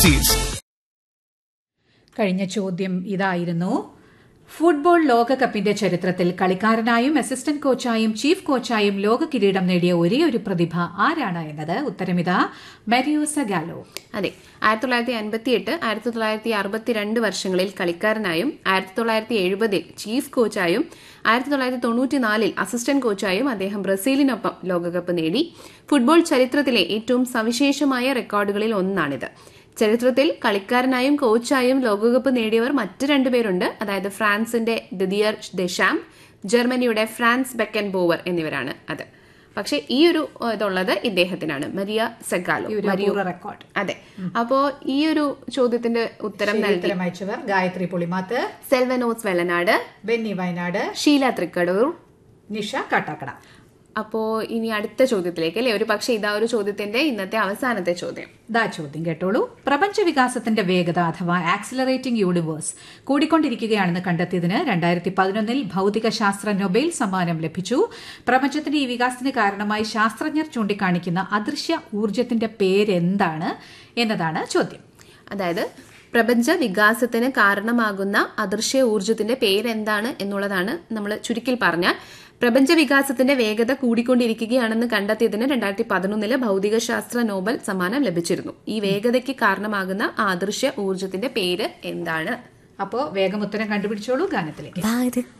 agencies കഴിഞ്ഞ ചോദ്യം ഇതായിരുന്നു ഫുട്ബോൾ ലോകകപ്പിന്റെ ചരിത്രത്തിൽ കളിക്കാരനായും അസിസ്റ്റന്റ് കോച്ചായും ചീഫ് കോച്ചായും ലോക കിരീടം നേടിയ ഒരേ ഒരു പ്രതിഭ ആരാണ് എന്നത് ഉത്തരമിത മെരിയോസ ഗാലോ അതെ ആയിരത്തി തൊള്ളായിരത്തി അൻപത്തി എട്ട് ആയിരത്തി തൊള്ളായിരത്തി അറുപത്തിരണ്ട് വർഷങ്ങളിൽ കളിക്കാരനായും ആയിരത്തി തൊള്ളായിരത്തി എഴുപതിൽ ചീഫ് കോച്ചായും ആയിരത്തി തൊള്ളായിരത്തി തൊണ്ണൂറ്റിനാലിൽ അസിസ്റ്റന്റ് കോച്ചായും അദ്ദേഹം ബ്രസീലിനൊപ്പം ലോകകപ്പ് നേടി ഫുട്ബോൾ ചരിത്രത്തിലെ ഏറ്റവും സവിശേഷമായ റെക്കോർഡുകളിൽ ഒന്നാണിത് ചരിത്രത്തിൽ കളിക്കാരനായും കോച്ചായും ലോകകപ്പ് നേടിയവർ മറ്റ് രണ്ടുപേരുണ്ട് അതായത് ഫ്രാൻസിന്റെ ദിദിയർ ദെഷാം ജർമ്മനിയുടെ ഫ്രാൻസ് ബെക്കൻ ബോവർ എന്നിവരാണ് അത് പക്ഷെ ഈ ഒരു ഏഹ്, ഇതുള്ളത് ഇദ്ദേഹത്തിനാണ് മരിയ സെഗാലോ ഈ ഒരു മരിയോ അപൂർവ റെക്കോർഡ് അതെ അപ്പോ ഈ ഒരു ചോദ്യത്തിന്റെ ഉത്തരം നൽകി ഉത്തരം അയച്ചവർ ഗായത്രി പുളിമാത്ത് സെൽവനോസ് വെള്ളനാട് ബെന്നി വയനാട് ഷീല തൃക്കടൂർ നിഷ കാട്ടാക്കട അപ്പോ ഇനി അടുത്ത ചോദ്യത്തിലേക്ക് അല്ലെ ഒരു പക്ഷേ ഇതാ ഒരു ചോദ്യത്തിന്റെ ഇന്നത്തെ അവസാനത്തെ ചോദ്യം ദാ ചോദ്യം കേട്ടോളൂ പ്രപഞ്ച വികാസത്തിന്റെ വേഗത അഥവാ ആക്സിലറേറ്റിംഗ് യൂണിവേഴ്സ് കൂടിക്കൊണ്ടിരിക്കുകയാണെന്ന് കണ്ടെത്തിയതിന് രണ്ടായിരത്തി പതിനൊന്നിൽ ഭൗതികശാസ്ത്ര നൊബേൽ സമ്മാനം ലഭിച്ചു പ്രപഞ്ചത്തിന്റെ ഈ വികാസത്തിന് കാരണമായി ശാസ്ത്രജ്ഞർ ചൂണ്ടിക്കാണിക്കുന്ന അദൃശ്യ ഊർജത്തിന്റെ പേരെന്താണ് എന്നതാണ് ചോദ്യം അതായത് പ്രപഞ്ച വികാസത്തിന് കാരണമാകുന്ന അദൃശ്യ ഊർജത്തിന്റെ പേരെന്താണ് എന്നുള്ളതാണ് നമ്മൾ ചുരുക്കിൽ പറഞ്ഞാൽ പ്രപഞ്ച വികാസത്തിന്റെ വേഗത കൂടിക്കൊണ്ടിരിക്കുകയാണെന്ന് കണ്ടെത്തിയതിന് രണ്ടായിരത്തി പതിനൊന്നില് ഭൗതികശാസ്ത്ര നോബൽ സമ്മാനം ലഭിച്ചിരുന്നു ഈ വേഗതയ്ക്ക് കാരണമാകുന്ന ആ അദൃശ്യ ഊർജത്തിന്റെ പേര് എന്താണ് അപ്പോ വേഗം ഉത്തരം കണ്ടുപിടിച്ചോളൂ ഗാനത്തിലേക്ക്